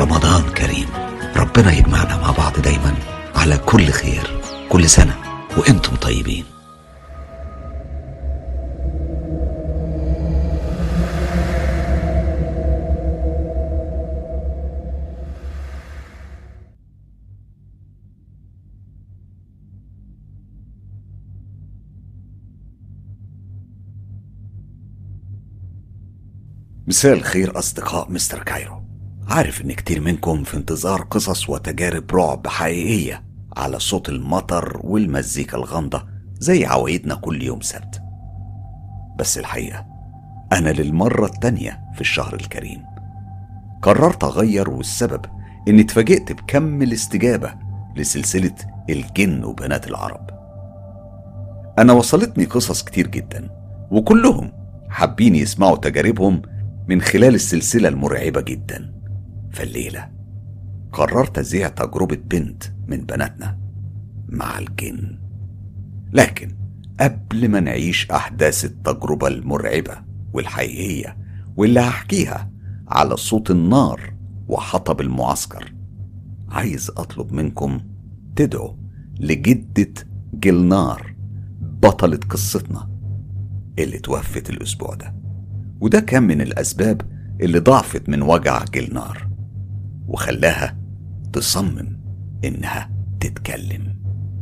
رمضان كريم ربنا يجمعنا مع بعض دايما على كل خير كل سنة وانتم طيبين مساء الخير أصدقاء مستر كايرو عارف إن كتير منكم في انتظار قصص وتجارب رعب حقيقية على صوت المطر والمزيكا الغامضة زي عوايدنا كل يوم سبت بس الحقيقة أنا للمرة التانية في الشهر الكريم قررت أغير والسبب إني اتفاجئت بكم الاستجابة لسلسلة الجن وبنات العرب أنا وصلتني قصص كتير جدا وكلهم حابين يسمعوا تجاربهم من خلال السلسلة المرعبة جدا فالليلة قررت أذيع تجربة بنت من بناتنا مع الجن لكن قبل ما نعيش أحداث التجربة المرعبة والحقيقية واللي هحكيها على صوت النار وحطب المعسكر عايز أطلب منكم تدعوا لجدة جلنار بطلة قصتنا اللي توفت الأسبوع ده وده كان من الأسباب اللي ضعفت من وجع جلنار وخلاها تصمم إنها تتكلم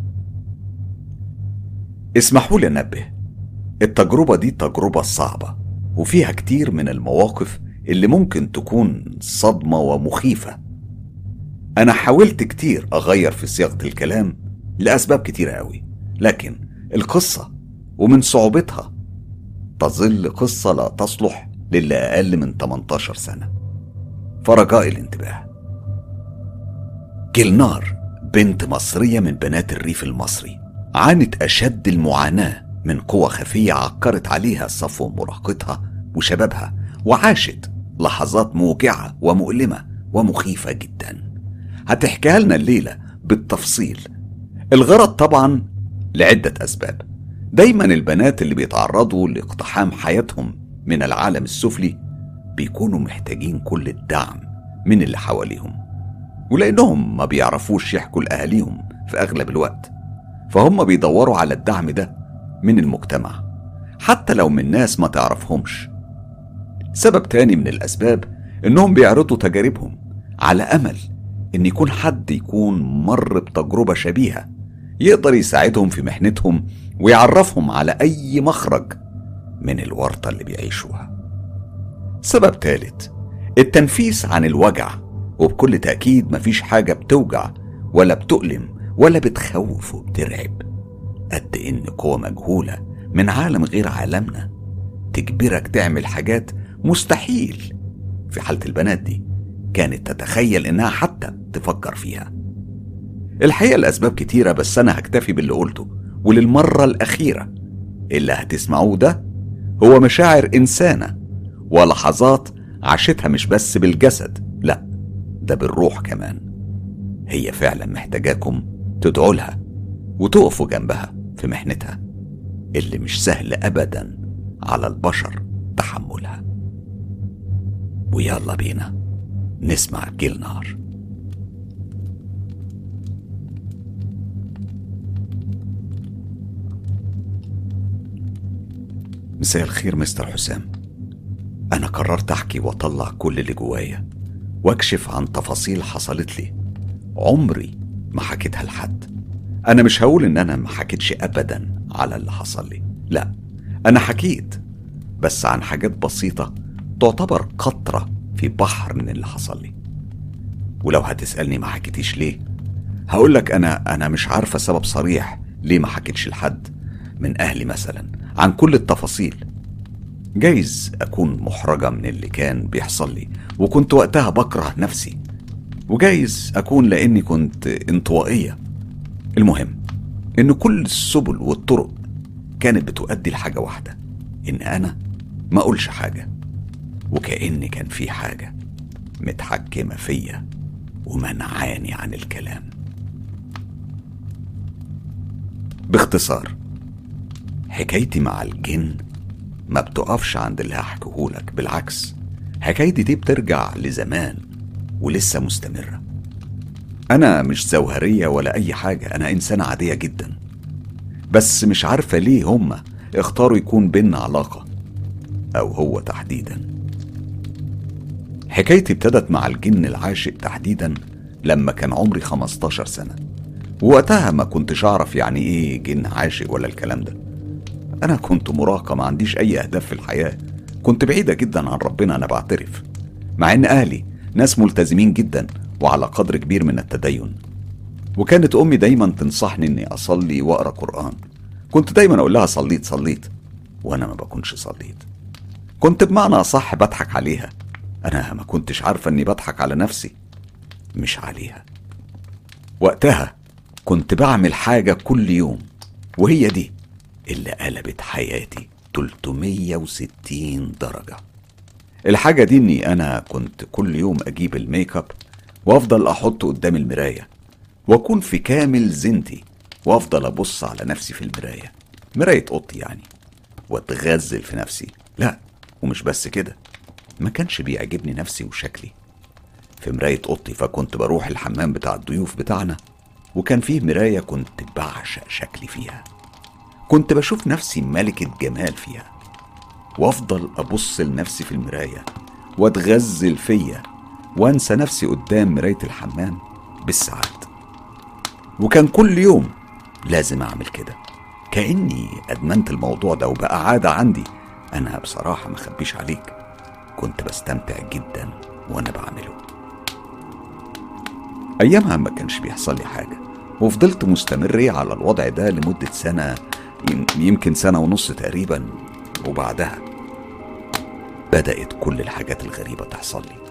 اسمحوا لي أنبه التجربة دي تجربة صعبة وفيها كتير من المواقف اللي ممكن تكون صدمة ومخيفة أنا حاولت كتير أغير في صياغة الكلام لأسباب كتيرة أوي لكن القصة ومن صعوبتها تظل قصة لا تصلح للي أقل من 18 سنة فرجاء الانتباه جلنار بنت مصرية من بنات الريف المصري عانت أشد المعاناة من قوة خفية عكرت عليها صفو مراهقتها وشبابها وعاشت لحظات موجعة ومؤلمة ومخيفة جدا هتحكيها لنا الليلة بالتفصيل الغرض طبعا لعدة أسباب دايما البنات اللي بيتعرضوا لاقتحام حياتهم من العالم السفلي بيكونوا محتاجين كل الدعم من اللي حواليهم ولأنهم ما بيعرفوش يحكوا لأهاليهم في أغلب الوقت فهم بيدوروا على الدعم ده من المجتمع حتى لو من ناس ما تعرفهمش سبب تاني من الأسباب إنهم بيعرضوا تجاربهم على أمل إن يكون حد يكون مر بتجربة شبيهة يقدر يساعدهم في محنتهم ويعرفهم على أي مخرج من الورطة اللي بيعيشوها سبب تالت التنفيس عن الوجع وبكل تأكيد مفيش حاجة بتوجع ولا بتؤلم ولا بتخوف وبترعب قد إن قوة مجهولة من عالم غير عالمنا تجبرك تعمل حاجات مستحيل في حالة البنات دي كانت تتخيل إنها حتى تفكر فيها الحقيقة الأسباب كتيرة بس أنا هكتفي باللي قلته وللمرة الأخيرة اللي هتسمعوه ده هو مشاعر إنسانة ولحظات عاشتها مش بس بالجسد لا ده بالروح كمان هي فعلا محتاجاكم تدعوا لها وتقفوا جنبها في محنتها اللي مش سهل أبدا على البشر تحملها ويلا بينا نسمع جيل نار مساء الخير مستر حسام أنا قررت أحكي وأطلع كل اللي جوايا وأكشف عن تفاصيل حصلت لي عمري ما حكيتها لحد أنا مش هقول إن أنا ما حكيتش أبدا على اللي حصل لي لا أنا حكيت بس عن حاجات بسيطة تعتبر قطرة في بحر من اللي حصل لي ولو هتسألني ما حكيتيش ليه هقولك أنا أنا مش عارفة سبب صريح ليه ما حكيتش لحد من أهلي مثلا عن كل التفاصيل جايز أكون محرجة من اللي كان بيحصل لي وكنت وقتها بكره نفسي وجايز أكون لأني كنت انطوائية المهم إن كل السبل والطرق كانت بتؤدي لحاجة واحدة إن أنا ما أقولش حاجة وكأن كان في حاجة متحكمة فيا ومنعاني عن الكلام باختصار حكايتي مع الجن ما بتقفش عند اللي هحكيهولك بالعكس حكايتي دي بترجع لزمان ولسه مستمرة أنا مش زوهرية ولا أي حاجة أنا إنسانة عادية جدا بس مش عارفة ليه هما اختاروا يكون بينا علاقة أو هو تحديدا حكايتي ابتدت مع الجن العاشق تحديدا لما كان عمري 15 سنة ووقتها ما كنتش أعرف يعني إيه جن عاشق ولا الكلام ده أنا كنت مراهقة ما عنديش أي أهداف في الحياة كنت بعيدة جدا عن ربنا أنا بعترف مع إن أهلي ناس ملتزمين جدا وعلى قدر كبير من التدين وكانت أمي دايما تنصحني إني أصلي وأقرأ قرآن كنت دايما أقول لها صليت صليت وأنا ما بكونش صليت كنت بمعنى أصح بضحك عليها أنا ما كنتش عارفة إني بضحك على نفسي مش عليها وقتها كنت بعمل حاجة كل يوم وهي دي اللي قلبت حياتي 360 درجة الحاجة دي اني انا كنت كل يوم اجيب الميك اب وافضل احطه قدام المراية واكون في كامل زينتي وافضل ابص على نفسي في المراية مراية اوضتي يعني واتغزل في نفسي لا ومش بس كده ما كانش بيعجبني نفسي وشكلي في مراية اوضتي فكنت بروح الحمام بتاع الضيوف بتاعنا وكان فيه مراية كنت بعشق شكلي فيها كنت بشوف نفسي ملكة جمال فيها وافضل ابص لنفسي في المراية واتغزل فيا وانسى نفسي قدام مراية الحمام بالساعات وكان كل يوم لازم اعمل كده كاني ادمنت الموضوع ده وبقى عاده عندي انا بصراحه ما اخبيش عليك كنت بستمتع جدا وانا بعمله ايامها ما كانش بيحصل لي حاجه وفضلت مستمر على الوضع ده لمده سنه يم- يمكن سنه ونص تقريبا وبعدها بدات كل الحاجات الغريبه تحصل لي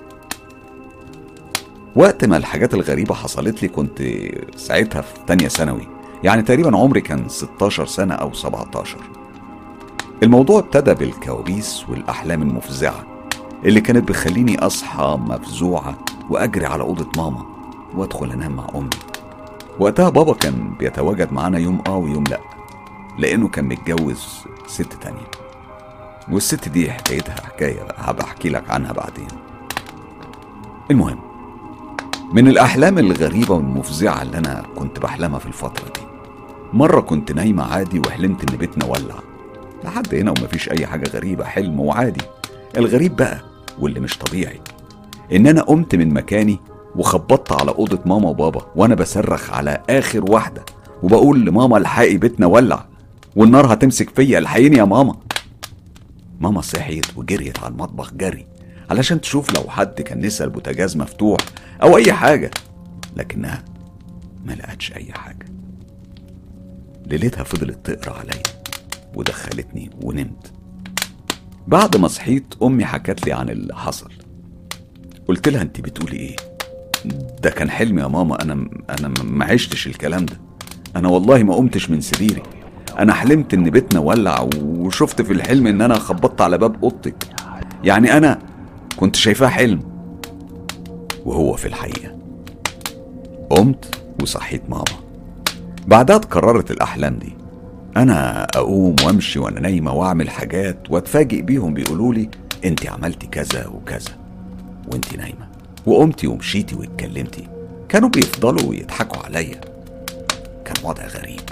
وقت ما الحاجات الغريبة حصلت لي كنت ساعتها في تانية ثانوي يعني تقريبا عمري كان 16 سنة أو 17 الموضوع ابتدى بالكوابيس والأحلام المفزعة اللي كانت بتخليني أصحى مفزوعة وأجري على أوضة ماما وأدخل أنام مع أمي وقتها بابا كان بيتواجد معانا يوم آه ويوم لأ لأنه كان متجوز ست تانية والست دي حكايتها حكاية بقى هبقى أحكي لك عنها بعدين المهم من الأحلام الغريبة والمفزعة اللي أنا كنت بحلمها في الفترة دي مرة كنت نايمة عادي وحلمت إن بيتنا ولع لحد هنا ومفيش أي حاجة غريبة حلم وعادي الغريب بقى واللي مش طبيعي إن أنا قمت من مكاني وخبطت على أوضة ماما وبابا وأنا بصرخ على آخر واحدة وبقول لماما الحقي بيتنا ولع والنار هتمسك فيا الحقيني يا ماما ماما صحيت وجريت على المطبخ جري علشان تشوف لو حد كان نسى البوتاجاز مفتوح او اي حاجه لكنها ما لقتش اي حاجه ليلتها فضلت تقرا عليا ودخلتني ونمت بعد ما صحيت امي حكت لي عن اللي حصل قلت لها انت بتقولي ايه ده كان حلم يا ماما انا انا ما عشتش الكلام ده انا والله ما قمتش من سريري انا حلمت ان بيتنا ولع وشفت في الحلم ان انا خبطت على باب اوضتك يعني انا كنت شايفاه حلم وهو في الحقيقه قمت وصحيت ماما بعدها اتكررت الاحلام دي انا اقوم وامشي وانا نايمه واعمل حاجات واتفاجئ بيهم بيقولوا لي انت عملتي كذا وكذا وانت نايمه وقمتي ومشيتي واتكلمتي كانوا بيفضلوا يضحكوا عليا كان وضع غريب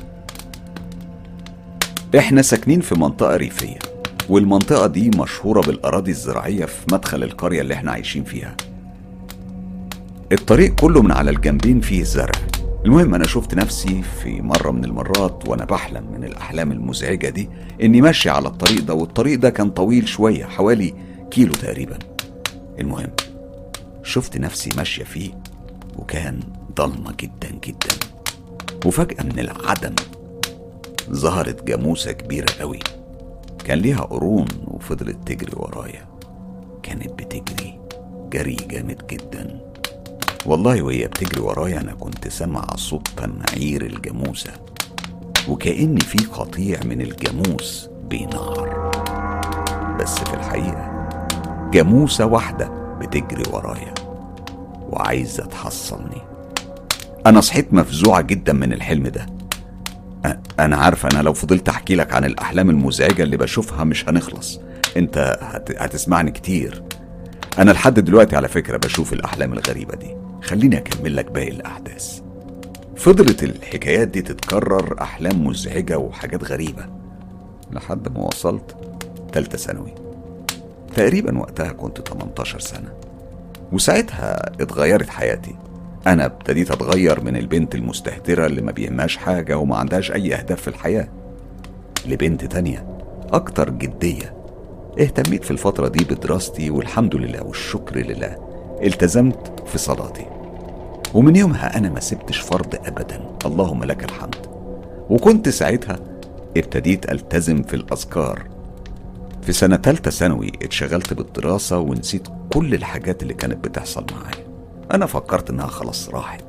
احنا ساكنين في منطقه ريفيه والمنطقه دي مشهوره بالاراضي الزراعيه في مدخل القريه اللي احنا عايشين فيها الطريق كله من على الجنبين فيه زرع المهم انا شفت نفسي في مره من المرات وانا بحلم من الاحلام المزعجه دي اني ماشي على الطريق ده والطريق ده كان طويل شويه حوالي كيلو تقريبا المهم شفت نفسي ماشيه فيه وكان ضلمه جدا جدا وفجاه من العدم ظهرت جاموسه كبيره قوي كان ليها قرون وفضلت تجري ورايا كانت بتجري جري جامد جدا والله وهي بتجري ورايا انا كنت سامع صوت تنعير الجاموسه وكأن في قطيع من الجاموس بينهار بس في الحقيقه جاموسه واحده بتجري ورايا وعايزه تحصلني انا صحيت مفزوعه جدا من الحلم ده أ- انا عارفه انا لو فضلت احكي لك عن الاحلام المزعجه اللي بشوفها مش هنخلص انت هت... هتسمعني كتير أنا لحد دلوقتي على فكرة بشوف الأحلام الغريبة دي خليني أكمل لك باقي الأحداث فضلت الحكايات دي تتكرر أحلام مزعجة وحاجات غريبة لحد ما وصلت تالتة ثانوي تقريبا وقتها كنت 18 سنة وساعتها اتغيرت حياتي أنا ابتديت أتغير من البنت المستهترة اللي ما بيهمهاش حاجة وما عندهاش أي أهداف في الحياة لبنت تانية أكتر جدية اهتميت في الفترة دي بدراستي والحمد لله والشكر لله التزمت في صلاتي ومن يومها أنا ما سبتش فرض أبدا اللهم لك الحمد وكنت ساعتها ابتديت ألتزم في الأذكار في سنة تالتة ثانوي اتشغلت بالدراسة ونسيت كل الحاجات اللي كانت بتحصل معايا أنا فكرت إنها خلاص راحت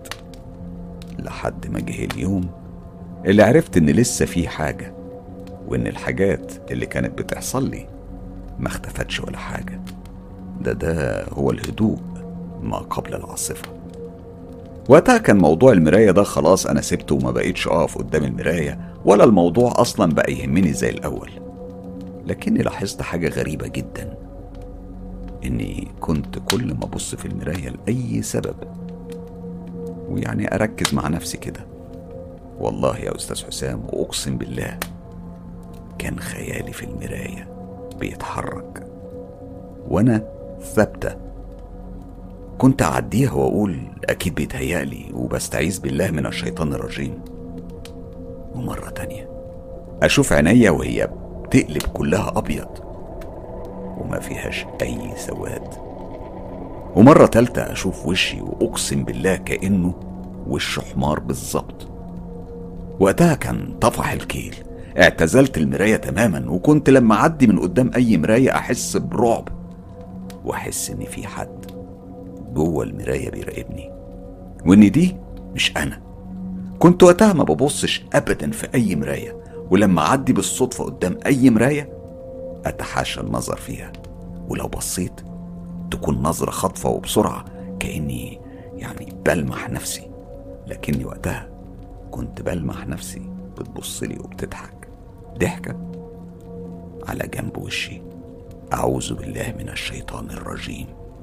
لحد ما جه اليوم اللي عرفت إن لسه في حاجة وإن الحاجات اللي كانت بتحصل لي ما اختفتش ولا حاجة ده ده هو الهدوء ما قبل العاصفة وقتها كان موضوع المراية ده خلاص أنا سبته وما بقيتش أقف قدام المراية ولا الموضوع أصلا بقى يهمني زي الأول لكني لاحظت حاجة غريبة جدا إني كنت كل ما أبص في المراية لأي سبب ويعني أركز مع نفسي كده والله يا أستاذ حسام وأقسم بالله كان خيالي في المراية بيتحرك وأنا ثابتة كنت أعديها وأقول أكيد بيتهيألي وبستعيذ بالله من الشيطان الرجيم ومرة تانية أشوف عينيا وهي بتقلب كلها أبيض وما فيهاش أي سواد ومرة تالتة أشوف وشي وأقسم بالله كأنه وش حمار بالظبط وقتها كان طفح الكيل اعتزلت المراية تماما وكنت لما أعدي من قدام أي مراية أحس برعب وأحس إن في حد جوه المراية بيراقبني وإن دي مش أنا كنت وقتها ما ببصش أبدا في أي مراية ولما أعدي بالصدفة قدام أي مراية أتحاشى النظر فيها ولو بصيت تكون نظرة خاطفة وبسرعة كأني يعني بلمح نفسي لكني وقتها كنت بلمح نفسي بتبصلي وبتضحك ضحكة على جنب وشي أعوذ بالله من الشيطان الرجيم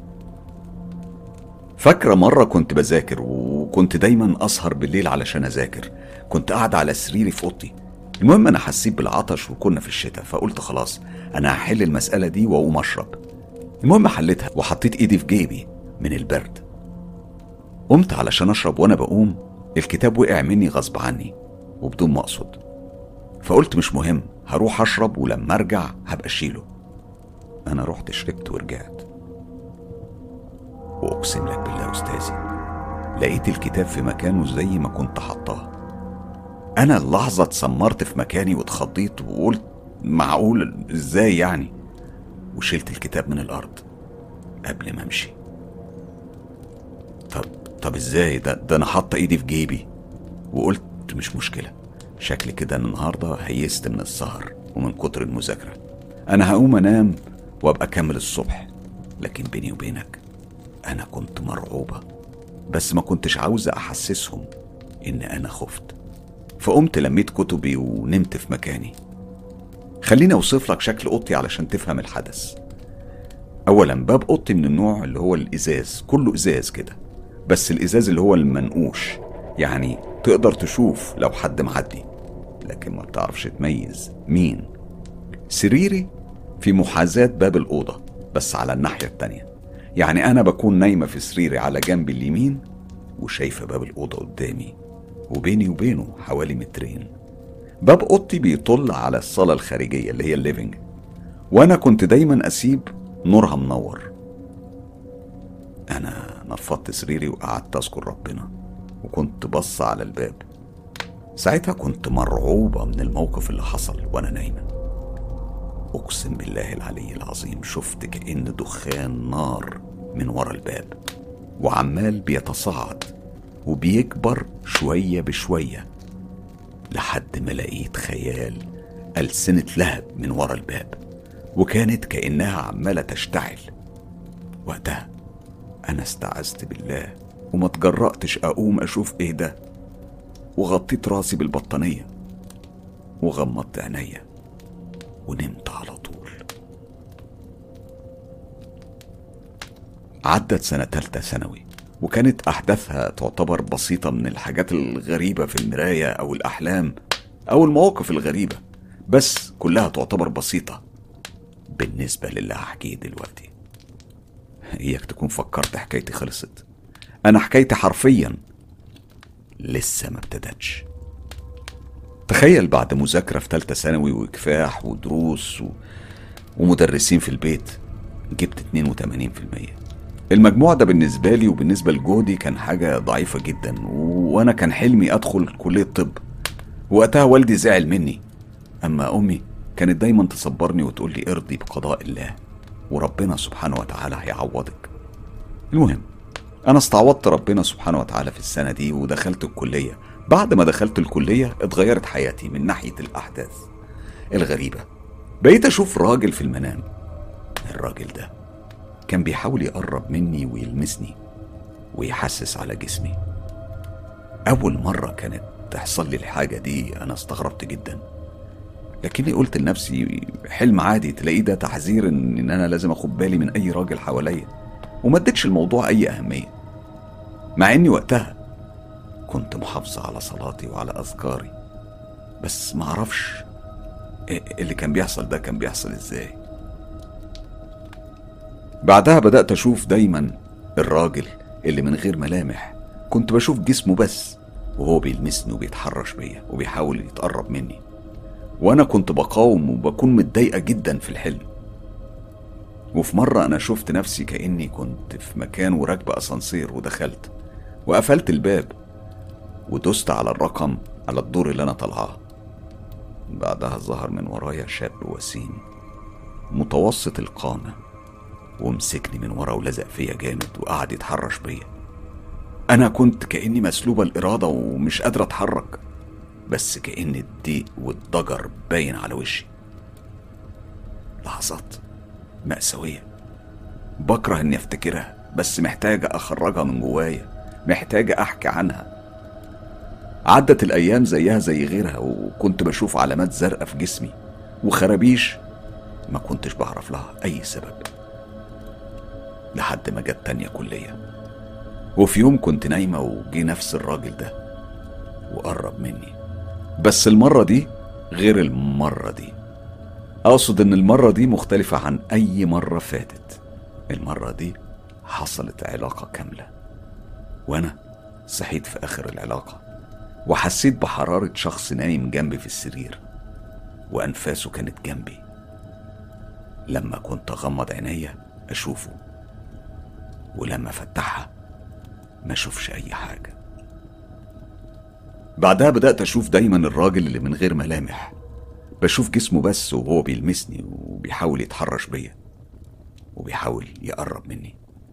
فاكرة مرة كنت بذاكر وكنت دايما أسهر بالليل علشان أذاكر كنت قاعد على سريري في أوضتي المهم أنا حسيت بالعطش وكنا في الشتاء فقلت خلاص أنا هحل المسألة دي وأقوم أشرب المهم حليتها وحطيت إيدي في جيبي من البرد قمت علشان أشرب وأنا بقوم الكتاب وقع مني غصب عني وبدون ما أقصد فقلت مش مهم هروح أشرب ولما أرجع هبقى أشيله أنا رحت شربت ورجعت وأقسم لك بالله أستاذي لقيت الكتاب في مكانه زي ما كنت حطاه أنا اللحظة اتسمرت في مكاني واتخضيت وقلت معقول إزاي يعني وشلت الكتاب من الأرض قبل ما أمشي طب طب إزاي ده ده أنا حاطة إيدي في جيبي وقلت مش مشكلة شكلي كده أنا النهاردة هيست من السهر ومن كتر المذاكرة أنا هقوم أنام وأبقى أكمل الصبح لكن بيني وبينك أنا كنت مرعوبة بس ما كنتش عاوزة أحسسهم إن أنا خفت فقمت لميت كتبي ونمت في مكاني خليني أوصف لك شكل أوضتي علشان تفهم الحدث أولا باب أوضتي من النوع اللي هو الإزاز كله إزاز كده بس الإزاز اللي هو المنقوش يعني تقدر تشوف لو حد معدي لكن ما بتعرفش تميز مين سريري في محاذاة باب الأوضة بس على الناحية التانية يعني أنا بكون نايمة في سريري على جنب اليمين وشايفة باب الأوضة قدامي وبيني وبينه حوالي مترين باب أوضتي بيطل على الصالة الخارجية اللي هي الليفينج وأنا كنت دايما أسيب نورها منور أنا نفضت سريري وقعدت أذكر ربنا وكنت بص على الباب ساعتها كنت مرعوبة من الموقف اللي حصل وأنا نايمة أقسم بالله العلي العظيم شفت كأن دخان نار من ورا الباب وعمال بيتصاعد وبيكبر شوية بشوية لحد ما لقيت خيال ألسنة لهب من ورا الباب وكانت كأنها عمالة تشتعل وقتها أنا استعذت بالله وما تجرأتش أقوم أشوف إيه ده وغطيت راسي بالبطانية وغمضت عينيا ونمت على طول عدت سنة تالتة ثانوي وكانت أحداثها تعتبر بسيطة من الحاجات الغريبة في المراية أو الأحلام أو المواقف الغريبة بس كلها تعتبر بسيطة بالنسبة للي هحكيه دلوقتي إياك تكون فكرت حكايتي خلصت أنا حكايتي حرفيا لسه ما ابتدتش تخيل بعد مذاكرة في تالتة ثانوي وكفاح ودروس و... ومدرسين في البيت جبت 82% المجموع ده بالنسبة لي وبالنسبة لجودي كان حاجة ضعيفة جدا وأنا كان حلمي أدخل كلية طب وقتها والدي زعل مني أما أمي كانت دايما تصبرني وتقول لي ارضي بقضاء الله وربنا سبحانه وتعالى هيعوضك المهم أنا استعوضت ربنا سبحانه وتعالى في السنة دي ودخلت الكلية بعد ما دخلت الكلية اتغيرت حياتي من ناحية الأحداث الغريبة بقيت أشوف راجل في المنام الراجل ده كان بيحاول يقرب مني ويلمسني ويحسس على جسمي أول مرة كانت تحصل لي الحاجة دي أنا استغربت جدا لكني قلت لنفسي حلم عادي تلاقيه ده تحذير إن, إن أنا لازم أخد بالي من أي راجل حواليا وما اديتش الموضوع أي أهمية مع إني وقتها كنت محافظة على صلاتي وعلى أذكاري بس معرفش اللي كان بيحصل ده كان بيحصل إزاي بعدها بدأت أشوف دايما الراجل اللي من غير ملامح كنت بشوف جسمه بس وهو بيلمسني وبيتحرش بيا وبيحاول يتقرب مني وأنا كنت بقاوم وبكون متضايقة جدا في الحلم وفي مرة أنا شفت نفسي كأني كنت في مكان وراكبة أسانسير ودخلت وقفلت الباب ودست على الرقم على الدور اللي أنا طالعاه بعدها ظهر من ورايا شاب وسيم متوسط القامة ومسكني من ورا ولزق فيا جامد وقعد يتحرش بيا أنا كنت كأني مسلوبة الإرادة ومش قادرة أتحرك بس كأن الضيق والضجر باين على وشي لحظات مأساوية بكره إني أفتكرها بس محتاجة أخرجها من جوايا محتاجة أحكي عنها عدت الأيام زيها زي غيرها وكنت بشوف علامات زرقاء في جسمي وخرابيش ما كنتش بعرف لها أي سبب لحد ما جت تانية كلية وفي يوم كنت نايمة وجي نفس الراجل ده وقرب مني بس المرة دي غير المرة دي أقصد إن المرة دي مختلفة عن أي مرة فاتت المرة دي حصلت علاقة كاملة وأنا صحيت في آخر العلاقة وحسيت بحرارة شخص نايم جنبي في السرير وأنفاسه كانت جنبي لما كنت أغمض عينيا أشوفه ولما فتحها ما أشوفش أي حاجة بعدها بدأت أشوف دايما الراجل اللي من غير ملامح بشوف جسمه بس وهو بيلمسني وبيحاول يتحرش بيا وبيحاول يقرب مني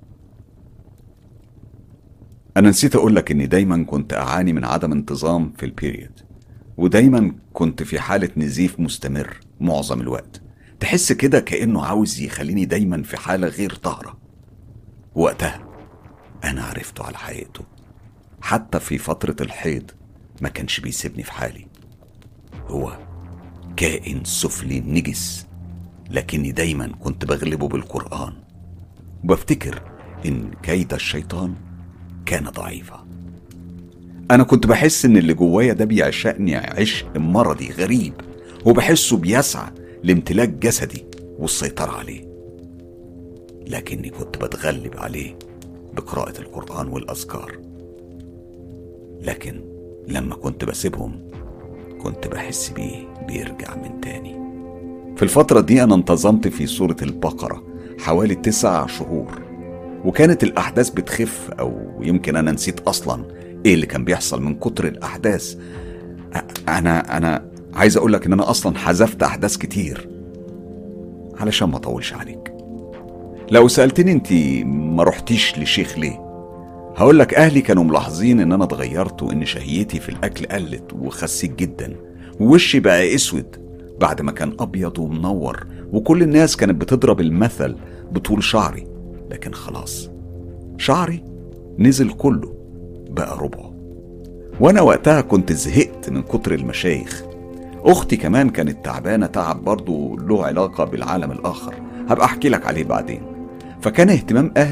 أنا نسيت أقولك إني دايما كنت أعاني من عدم انتظام في البيريد ودايما كنت في حالة نزيف مستمر معظم الوقت تحس كده كأنه عاوز يخليني دايما في حالة غير طاهرة وقتها أنا عرفته على حقيقته حتى في فترة الحيض ما كانش بيسيبني في حالي هو كائن سفلي نجس لكني دايما كنت بغلبه بالقرآن وبفتكر إن كيد الشيطان كان ضعيفا أنا كنت بحس إن اللي جوايا ده بيعشقني عشق مرضي غريب وبحسه بيسعى لامتلاك جسدي والسيطرة عليه لكني كنت بتغلب عليه بقراءة القرآن والأذكار لكن لما كنت بسيبهم كنت بحس بيه بيرجع من تاني في الفترة دي أنا انتظمت في سورة البقرة حوالي تسع شهور وكانت الأحداث بتخف أو يمكن أنا نسيت أصلا إيه اللي كان بيحصل من كتر الأحداث أنا أنا عايز أقولك إن أنا أصلا حذفت أحداث كتير علشان ما أطولش عليك لو سألتني أنت ما رحتيش لشيخ ليه هقول لك أهلي كانوا ملاحظين إن أنا اتغيرت وإن شهيتي في الأكل قلت وخسيت جدا ووشي بقى أسود بعد ما كان أبيض ومنور وكل الناس كانت بتضرب المثل بطول شعري لكن خلاص شعري نزل كله بقى ربعه وأنا وقتها كنت زهقت من كتر المشايخ أختي كمان كانت تعبانة تعب برضه له علاقة بالعالم الآخر هبقى أحكي لك عليه بعدين فكان اهتمام أهلي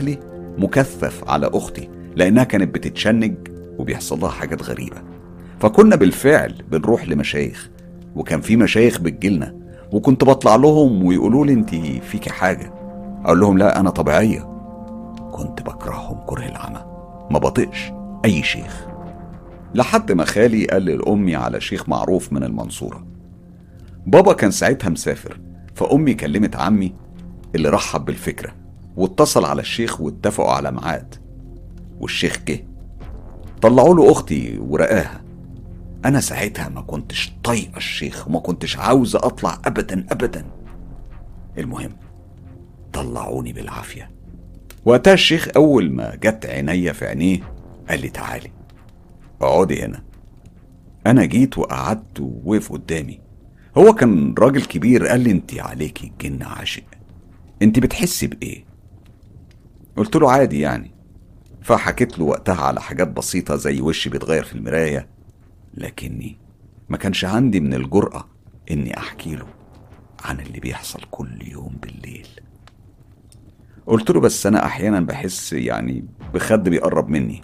مكثف على أختي لأنها كانت بتتشنج وبيحصل لها حاجات غريبة فكنا بالفعل بنروح لمشايخ وكان في مشايخ بتجيلنا وكنت بطلع لهم ويقولوا لي انت فيكي حاجة اقول لهم لا انا طبيعية كنت بكرههم كره العمى ما بطيقش اي شيخ لحد ما خالي قال لأمي على شيخ معروف من المنصورة بابا كان ساعتها مسافر فأمي كلمت عمي اللي رحب بالفكرة واتصل على الشيخ واتفقوا على ميعاد والشيخ جه طلعوا له أختي ورقاها أنا ساعتها ما كنتش طايقة الشيخ وما كنتش عاوزة أطلع أبدا أبدا المهم طلعوني بالعافية وقتها الشيخ أول ما جت عينيا في عينيه قال لي تعالي اقعدي هنا أنا جيت وقعدت ووقف قدامي هو كان راجل كبير قال لي انت عليكي الجن عاشق انت بتحسي بايه قلت له عادي يعني فحكيت له وقتها على حاجات بسيطة زي وشي بيتغير في المراية لكني ما كانش عندي من الجرأة إني أحكي له عن اللي بيحصل كل يوم بالليل قلت له بس أنا أحيانا بحس يعني بخد بيقرب مني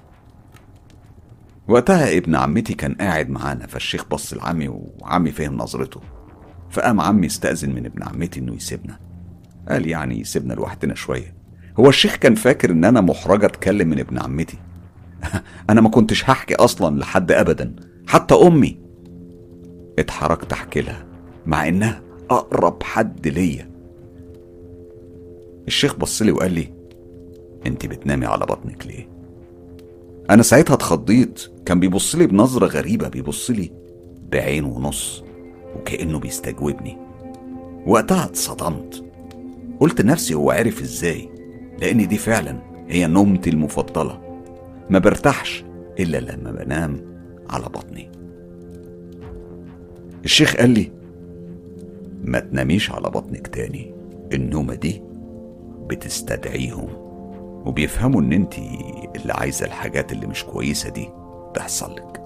وقتها ابن عمتي كان قاعد معانا فالشيخ بص لعمي وعمي فهم نظرته فقام عمي استأذن من ابن عمتي إنه يسيبنا قال يعني يسيبنا لوحدنا شوية هو الشيخ كان فاكر إن أنا محرجة أتكلم من ابن عمتي أنا ما كنتش هحكي أصلا لحد أبدا حتى أمي اتحركت أحكي لها مع إنها أقرب حد ليا الشيخ بص لي وقال لي انت بتنامي على بطنك ليه انا ساعتها اتخضيت كان بيبص لي بنظرة غريبة بيبص لي بعين ونص وكأنه بيستجوبني وقتها اتصدمت قلت نفسي هو عرف ازاي لان دي فعلا هي نومتي المفضلة ما برتاحش الا لما بنام على بطني الشيخ قال لي ما تناميش على بطنك تاني النومة دي بتستدعيهم وبيفهموا ان انت اللي عايزة الحاجات اللي مش كويسة دي تحصل لك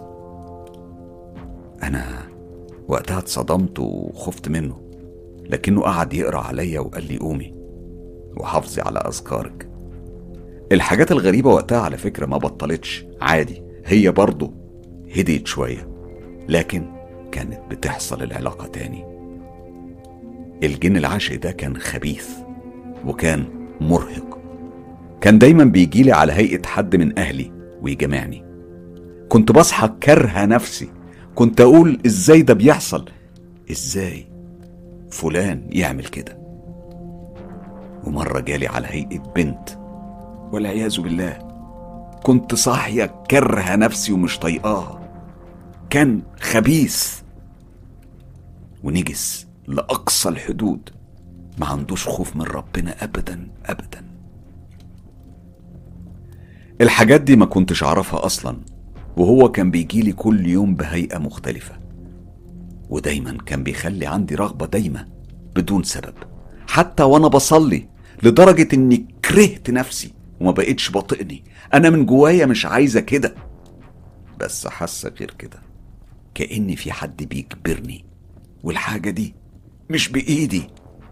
انا وقتها اتصدمت وخفت منه لكنه قعد يقرا عليا وقال لي قومي وحافظي على اذكارك الحاجات الغريبة وقتها على فكرة ما بطلتش عادي هي برضه هديت شوية لكن كانت بتحصل العلاقة تاني الجن العاشق ده كان خبيث وكان مرهق كان دايما بيجيلي على هيئة حد من أهلي ويجمعني كنت بصحى كارهة نفسي كنت أقول إزاي ده بيحصل إزاي فلان يعمل كده ومرة جالي على هيئة بنت والعياذ بالله كنت صاحية كارهة نفسي ومش طايقاها كان خبيث ونجس لأقصى الحدود ما عندوش خوف من ربنا أبدا أبدا الحاجات دي ما كنتش أعرفها أصلا وهو كان بيجيلي كل يوم بهيئة مختلفة ودايما كان بيخلي عندي رغبة دايمة بدون سبب حتى وأنا بصلي لدرجة إني كرهت نفسي وما بقتش بطقني أنا من جوايا مش عايزة كده بس حاسة غير كده كأن في حد بيجبرني والحاجة دي مش بإيدي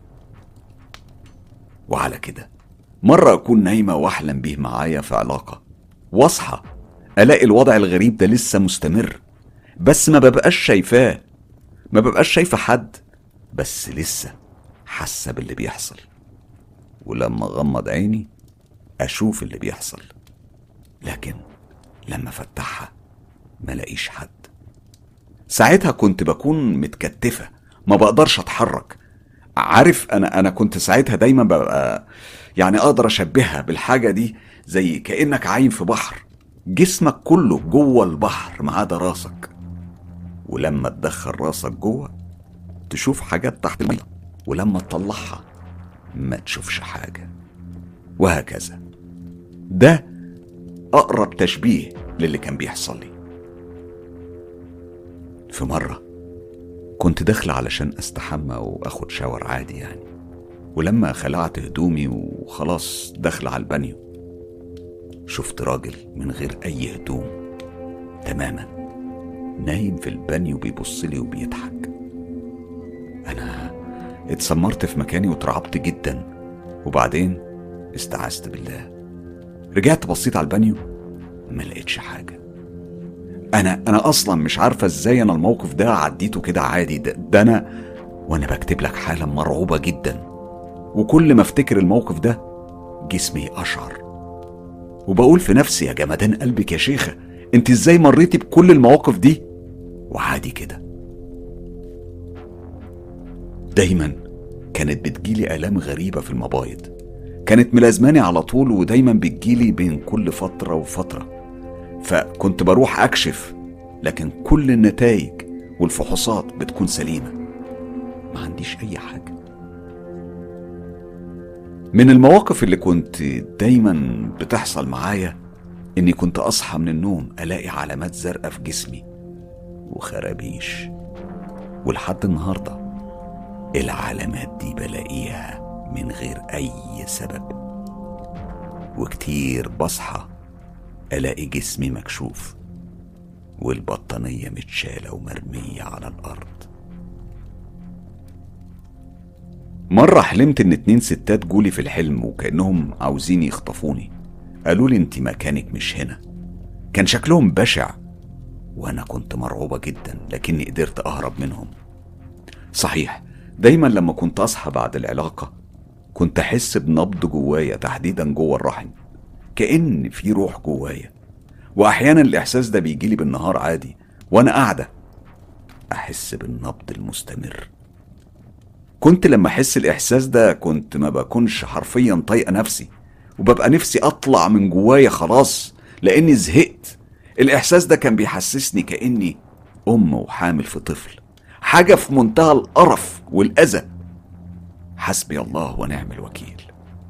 وعلى كده مرة أكون نايمة وأحلم بيه معايا في علاقة وأصحى ألاقي الوضع الغريب ده لسه مستمر بس ما ببقاش شايفاه ما ببقاش شايفة حد بس لسه حاسة باللي بيحصل ولما أغمض عيني أشوف اللي بيحصل لكن لما فتحها ملاقيش حد ساعتها كنت بكون متكتفة ما بقدرش اتحرك عارف انا انا كنت ساعتها دايما ببقى يعني اقدر اشبهها بالحاجة دي زي كأنك عايم في بحر جسمك كله جوه البحر ما عدا راسك ولما تدخل راسك جوه تشوف حاجات تحت المية ولما تطلعها ما تشوفش حاجة وهكذا ده أقرب تشبيه للي كان بيحصل لي في مرة كنت داخلة علشان استحمى واخد شاور عادي يعني ولما خلعت هدومي وخلاص داخلة على البانيو شفت راجل من غير اي هدوم تماما نايم في البانيو بيبص لي وبيضحك انا اتسمرت في مكاني واترعبت جدا وبعدين استعذت بالله رجعت بصيت على البانيو ما لقيتش حاجة أنا أنا أصلا مش عارفة إزاي أنا الموقف ده عديته كده عادي ده, ده أنا وأنا بكتب لك حالة مرعوبة جدا وكل ما أفتكر الموقف ده جسمي أشعر وبقول في نفسي يا جمدان قلبك يا شيخة أنت إزاي مريتي بكل المواقف دي وعادي كده دايما كانت بتجيلي آلام غريبة في المبايض كانت ملازماني على طول ودايما بتجيلي بين كل فترة وفترة فكنت بروح أكشف لكن كل النتائج والفحوصات بتكون سليمة ما عنديش أي حاجة من المواقف اللي كنت دايما بتحصل معايا إني كنت أصحى من النوم ألاقي علامات زرقاء في جسمي وخرابيش ولحد النهارده العلامات دي بلاقيها من غير أي سبب وكتير بصحى ألاقي جسمي مكشوف والبطانية متشالة ومرمية على الأرض مرة حلمت إن اتنين ستات جولي في الحلم وكأنهم عاوزين يخطفوني قالوا لي انت مكانك مش هنا كان شكلهم بشع وانا كنت مرعوبة جدا لكني قدرت اهرب منهم صحيح دايما لما كنت اصحى بعد العلاقة كنت احس بنبض جوايا تحديدا جوه الرحم كأن في روح جوايا واحيانا الاحساس ده بيجيلي بالنهار عادي وانا قاعدة احس بالنبض المستمر كنت لما احس الاحساس ده كنت ما بكونش حرفيا طايقه نفسي وببقى نفسي اطلع من جوايا خلاص لاني زهقت الاحساس ده كان بيحسسني كاني ام وحامل في طفل حاجه في منتهى القرف والاذى حسبي الله ونعم الوكيل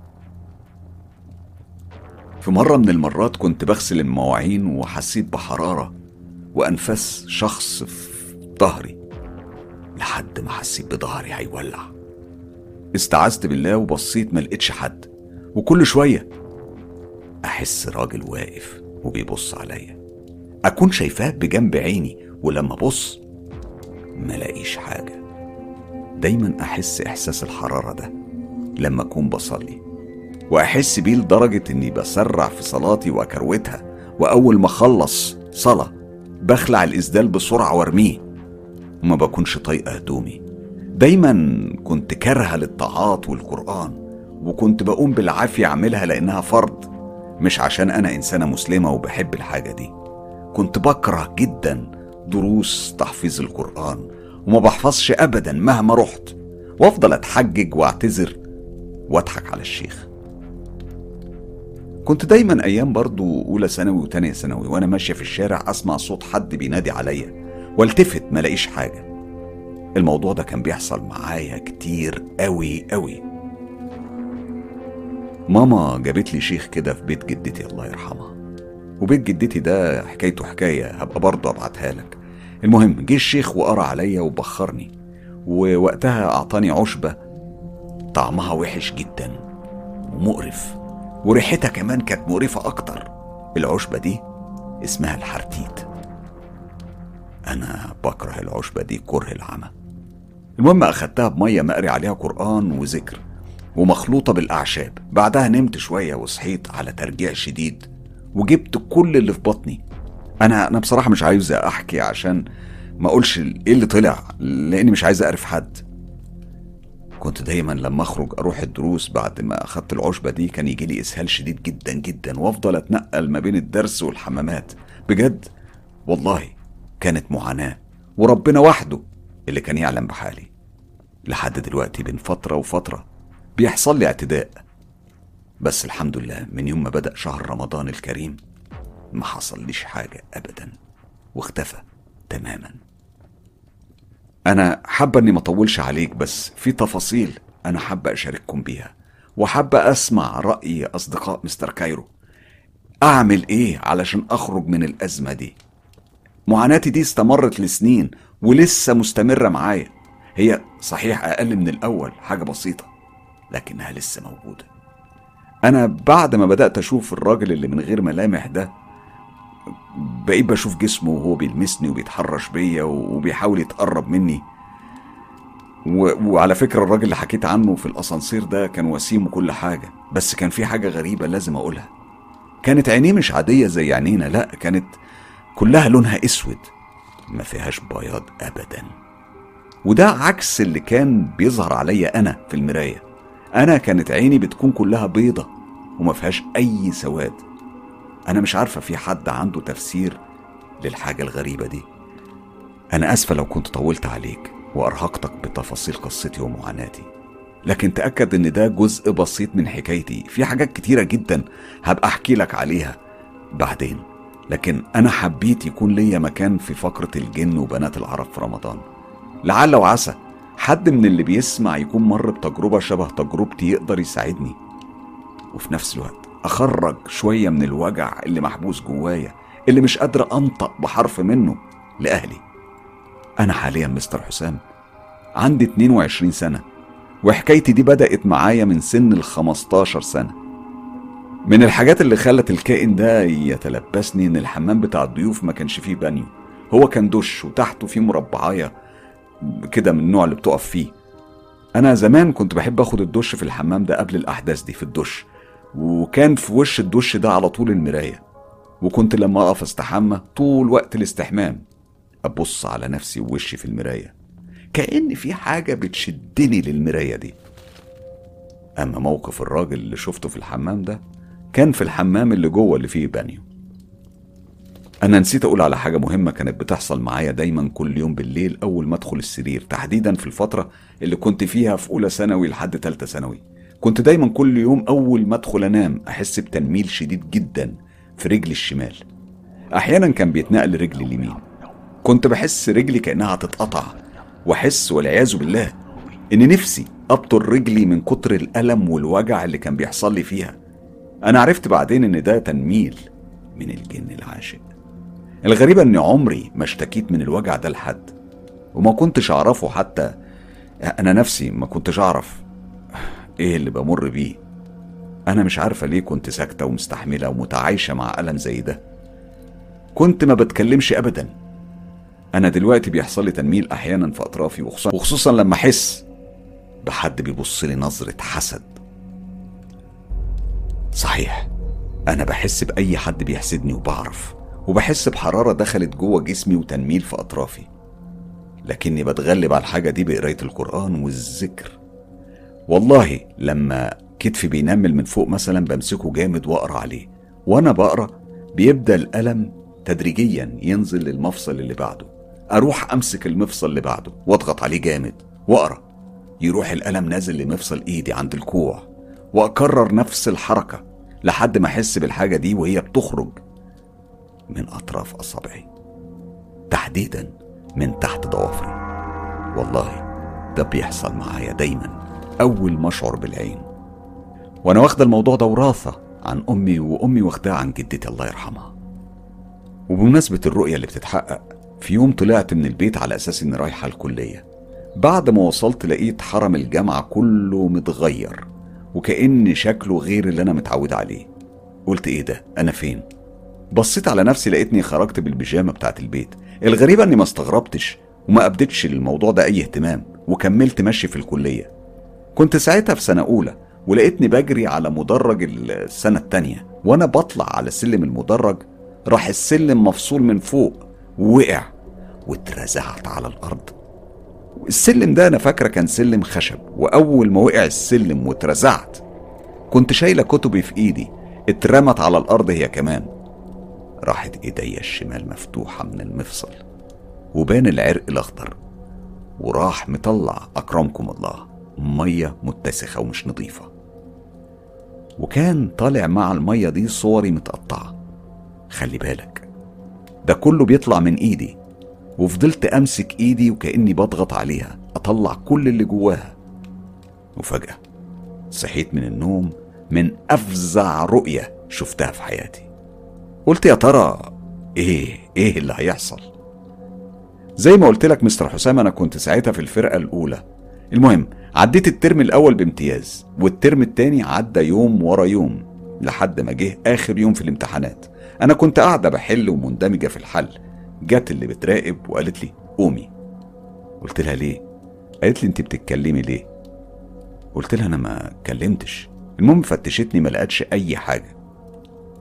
في مره من المرات كنت بغسل المواعين وحسيت بحراره وانفاس شخص في ظهري لحد ما حسيت بظهري هيولع استعذت بالله وبصيت ما لقيتش حد وكل شويه احس راجل واقف وبيبص عليا اكون شايفاه بجنب عيني ولما ابص ما لاقيش حاجه دايما احس احساس الحراره ده لما اكون بصلي واحس بيه لدرجه اني بسرع في صلاتي واكروتها واول ما اخلص صلاه بخلع الاسدال بسرعه وارميه وما بكونش طايقه هدومي دايما كنت كارهه للطاعات والقران وكنت بقوم بالعافيه اعملها لانها فرض مش عشان انا انسانه مسلمه وبحب الحاجه دي كنت بكره جدا دروس تحفيظ القران وما بحفظش ابدا مهما رحت وافضل اتحجج واعتذر واضحك على الشيخ كنت دايما ايام برضو اولى ثانوي وتانية ثانوي وانا ماشيه في الشارع اسمع صوت حد بينادي عليا والتفت ما لاقيش حاجه الموضوع ده كان بيحصل معايا كتير قوي قوي ماما جابت لي شيخ كده في بيت جدتي الله يرحمها وبيت جدتي ده حكايته حكايه هبقى برضه ابعتها لك المهم جه الشيخ وقرا عليا وبخرني ووقتها اعطاني عشبه طعمها وحش جدا ومقرف وريحتها كمان كانت مقرفه اكتر العشبه دي اسمها الحرتيت انا بكره العشبه دي كره العمى المهم اخدتها بميه مقري عليها قران وذكر ومخلوطه بالاعشاب بعدها نمت شويه وصحيت على ترجيع شديد وجبت كل اللي في بطني انا انا بصراحه مش عايز احكي عشان ما اقولش ايه اللي طلع لاني مش عايز اعرف حد كنت دايما لما اخرج اروح الدروس بعد ما اخدت العشبه دي كان يجي لي اسهال شديد جدا جدا وافضل اتنقل ما بين الدرس والحمامات بجد والله كانت معاناه وربنا وحده اللي كان يعلم بحالي لحد دلوقتي بين فتره وفتره بيحصل لي اعتداء بس الحمد لله من يوم ما بدأ شهر رمضان الكريم ما حصليش حاجة أبدا واختفى تماما أنا حابة إني ما أطولش عليك بس في تفاصيل أنا حابة أشارككم بيها وحابة أسمع رأي أصدقاء مستر كايرو أعمل إيه علشان أخرج من الأزمة دي معاناتي دي استمرت لسنين ولسه مستمرة معايا هي صحيح أقل من الأول حاجة بسيطة لكنها لسه موجودة أنا بعد ما بدأت أشوف الراجل اللي من غير ملامح ده بقيت بشوف جسمه وهو بيلمسني وبيتحرش بيا وبيحاول يتقرب مني و... وعلى فكرة الراجل اللي حكيت عنه في الأسانسير ده كان وسيم وكل حاجة بس كان في حاجة غريبة لازم أقولها كانت عينيه مش عادية زي عينينا لا كانت كلها لونها اسود ما فيهاش بياض ابدا وده عكس اللي كان بيظهر عليا انا في المرايه انا كانت عيني بتكون كلها بيضه وما فيهاش اي سواد انا مش عارفه في حد عنده تفسير للحاجه الغريبه دي انا اسفه لو كنت طولت عليك وارهقتك بتفاصيل قصتي ومعاناتي لكن تاكد ان ده جزء بسيط من حكايتي في حاجات كتيره جدا هبقى احكي لك عليها بعدين لكن انا حبيت يكون ليا مكان في فقره الجن وبنات العرب في رمضان لعل وعسى حد من اللي بيسمع يكون مر بتجربة شبه تجربتي يقدر يساعدني وفي نفس الوقت أخرج شوية من الوجع اللي محبوس جوايا اللي مش قادر أنطق بحرف منه لأهلي أنا حاليا مستر حسام عندي 22 سنة وحكايتي دي بدأت معايا من سن ال 15 سنة من الحاجات اللي خلت الكائن ده يتلبسني إن الحمام بتاع الضيوف ما كانش فيه بانيو هو كان دش وتحته فيه مربعايه كده من النوع اللي بتقف فيه انا زمان كنت بحب اخد الدش في الحمام ده قبل الاحداث دي في الدش وكان في وش الدش ده على طول المرايه وكنت لما اقف استحمى طول وقت الاستحمام ابص على نفسي ووشي في المرايه كأن في حاجه بتشدني للمرايه دي اما موقف الراجل اللي شفته في الحمام ده كان في الحمام اللي جوه اللي فيه بانيو أنا نسيت أقول على حاجة مهمة كانت بتحصل معايا دايما كل يوم بالليل أول ما أدخل السرير تحديدا في الفترة اللي كنت فيها في أولى ثانوي لحد تالتة ثانوي كنت دايما كل يوم أول ما أدخل أنام أحس بتنميل شديد جدا في رجلي الشمال أحيانا كان بيتنقل رجلي اليمين كنت بحس رجلي كأنها هتتقطع وأحس والعياذ بالله إن نفسي أبطل رجلي من كتر الألم والوجع اللي كان بيحصل لي فيها أنا عرفت بعدين إن ده تنميل من الجن العاشق الغريبة إني عمري ما اشتكيت من الوجع ده لحد وما كنتش أعرفه حتى أنا نفسي ما كنتش أعرف إيه اللي بمر بيه أنا مش عارفة ليه كنت ساكتة ومستحملة ومتعايشة مع ألم زي ده كنت ما بتكلمش أبدا أنا دلوقتي بيحصل لي تنميل أحيانا في أطرافي وخصوصا, وخصوصا لما أحس بحد بيبص لي نظرة حسد صحيح أنا بحس بأي حد بيحسدني وبعرف وبحس بحرارة دخلت جوه جسمي وتنميل في أطرافي لكني بتغلب على الحاجة دي بقراية القرآن والذكر والله لما كتفي بينمل من فوق مثلا بمسكه جامد وأقرأ عليه وأنا بقرأ بيبدأ الألم تدريجيا ينزل للمفصل اللي بعده أروح أمسك المفصل اللي بعده وأضغط عليه جامد وأقرأ يروح الألم نازل لمفصل إيدي عند الكوع وأكرر نفس الحركة لحد ما أحس بالحاجة دي وهي بتخرج من أطراف أصابعي تحديدا من تحت ضوافري والله ده بيحصل معايا دايما أول ما أشعر بالعين وأنا واخدة الموضوع ده وراثة عن أمي وأمي واخداه عن جدتي الله يرحمها وبمناسبة الرؤية اللي بتتحقق في يوم طلعت من البيت على أساس إني رايحة الكلية بعد ما وصلت لقيت حرم الجامعة كله متغير وكأن شكله غير اللي أنا متعود عليه قلت إيه ده أنا فين بصيت على نفسي لقيتني خرجت بالبيجامه بتاعت البيت الغريبه اني ما استغربتش وما ابدتش الموضوع ده اي اهتمام وكملت ماشي في الكليه كنت ساعتها في سنه اولى ولقيتني بجري على مدرج السنه التانيه وانا بطلع على سلم المدرج راح السلم مفصول من فوق ووقع واترزعت على الارض السلم ده انا فاكره كان سلم خشب واول ما وقع السلم واترزعت كنت شايله كتبي في ايدي اترمت على الارض هي كمان راحت ايديا الشمال مفتوحة من المفصل وبان العرق الأخضر وراح مطلع أكرمكم الله مية متسخة ومش نظيفة وكان طالع مع المية دي صوري متقطعة خلي بالك ده كله بيطلع من ايدي وفضلت امسك ايدي وكاني بضغط عليها اطلع كل اللي جواها وفجاه صحيت من النوم من افزع رؤيه شفتها في حياتي قلت يا ترى ايه ايه اللي هيحصل زي ما قلت لك مستر حسام انا كنت ساعتها في الفرقه الاولى المهم عديت الترم الاول بامتياز والترم التاني عدى يوم ورا يوم لحد ما جه اخر يوم في الامتحانات انا كنت قاعده بحل ومندمجه في الحل جت اللي بتراقب وقالت لي قومي قلت لها ليه قالت لي انت بتتكلمي ليه قلت لها انا ما اتكلمتش المهم فتشتني ما لقتش اي حاجه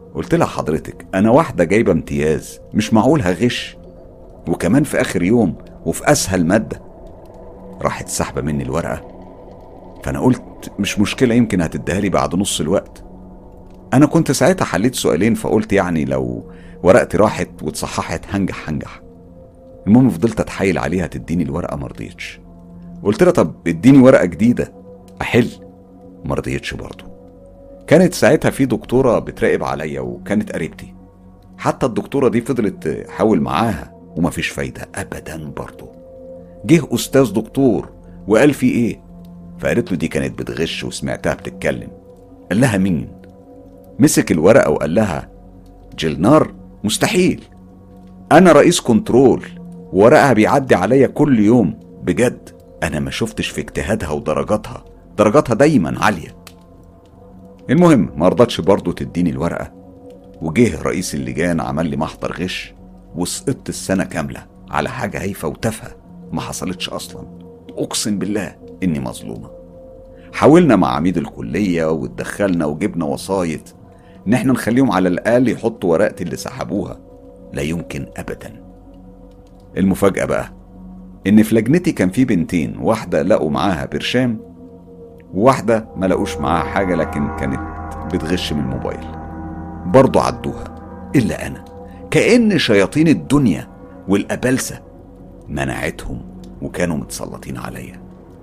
قلت لها حضرتك انا واحده جايبه امتياز مش معقول هغش وكمان في اخر يوم وفي اسهل ماده راحت سحبه مني الورقه فانا قلت مش مشكله يمكن هتديها لي بعد نص الوقت انا كنت ساعتها حليت سؤالين فقلت يعني لو ورقتي راحت واتصححت هنجح هنجح المهم فضلت اتحايل عليها تديني الورقه مرضيتش قلت لها طب اديني ورقه جديده احل مرضيتش برضه كانت ساعتها في دكتوره بتراقب عليا وكانت قريبتي حتى الدكتوره دي فضلت تحاول معاها ومفيش فايده ابدا برضه جه استاذ دكتور وقال في ايه فقالت له دي كانت بتغش وسمعتها بتتكلم قال لها مين مسك الورقه وقال لها جلنار مستحيل انا رئيس كنترول ورقها بيعدي عليا كل يوم بجد انا ما شفتش في اجتهادها ودرجاتها درجاتها دايما عاليه المهم ما رضتش برضه تديني الورقه وجه رئيس اللجان عمل لي محضر غش وسقطت السنه كامله على حاجه هايفه وتافهه ما حصلتش اصلا اقسم بالله اني مظلومه حاولنا مع عميد الكليه واتدخلنا وجبنا وسايط ان احنا نخليهم على الاقل يحطوا ورقتي اللي سحبوها لا يمكن ابدا المفاجاه بقى ان في لجنتي كان في بنتين واحده لقوا معاها برشام وواحده ما لقوش معاها حاجه لكن كانت بتغش من الموبايل برضه عدوها الا انا كان شياطين الدنيا والابلسه منعتهم وكانوا متسلطين عليا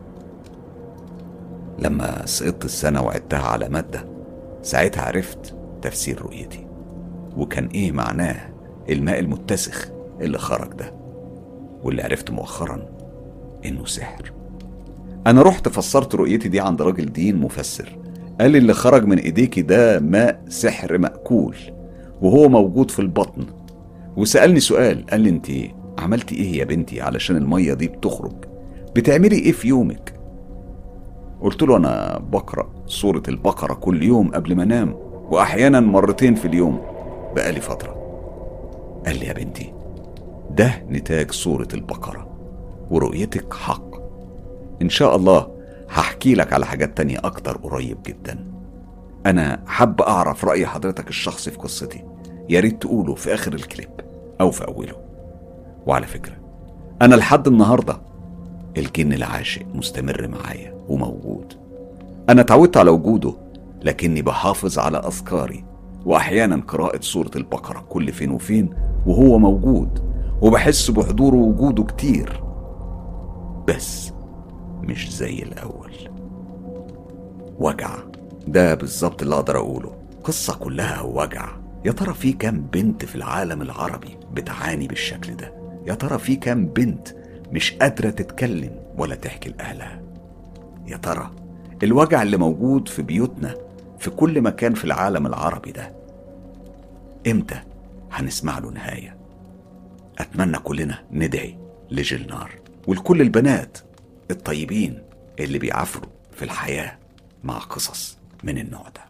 لما سقطت السنه وعدتها على ماده ساعتها عرفت تفسير رؤيتي وكان ايه معناه الماء المتسخ اللي خرج ده واللي عرفت مؤخرا انه سحر انا رحت فسرت رؤيتي دي عند راجل دين مفسر قال لي اللي خرج من ايديكي ده ماء سحر مأكول وهو موجود في البطن وسألني سؤال قال لي انت عملتي ايه يا بنتي علشان المية دي بتخرج بتعملي ايه في يومك قلت له انا بقرأ سورة البقرة كل يوم قبل ما انام واحيانا مرتين في اليوم بقالي فترة قال لي يا بنتي ده نتاج سورة البقرة ورؤيتك حق إن شاء الله هحكي لك على حاجات تانية أكتر قريب جدا أنا حب أعرف رأي حضرتك الشخصي في قصتي يا ريت تقوله في آخر الكليب أو في أوله وعلى فكرة أنا لحد النهاردة الجن العاشق مستمر معايا وموجود أنا اتعودت على وجوده لكني بحافظ على أذكاري وأحيانا قراءة سورة البقرة كل فين وفين وهو موجود وبحس بحضوره ووجوده كتير بس مش زي الأول وجع ده بالظبط اللي أقدر أقوله قصة كلها وجع يا ترى في كام بنت في العالم العربي بتعاني بالشكل ده يا ترى في كام بنت مش قادرة تتكلم ولا تحكي لأهلها يا ترى الوجع اللي موجود في بيوتنا في كل مكان في العالم العربي ده امتى هنسمع له نهايه اتمنى كلنا ندعي لجلنار ولكل البنات الطيبين اللي بيعافروا في الحياه مع قصص من النوع ده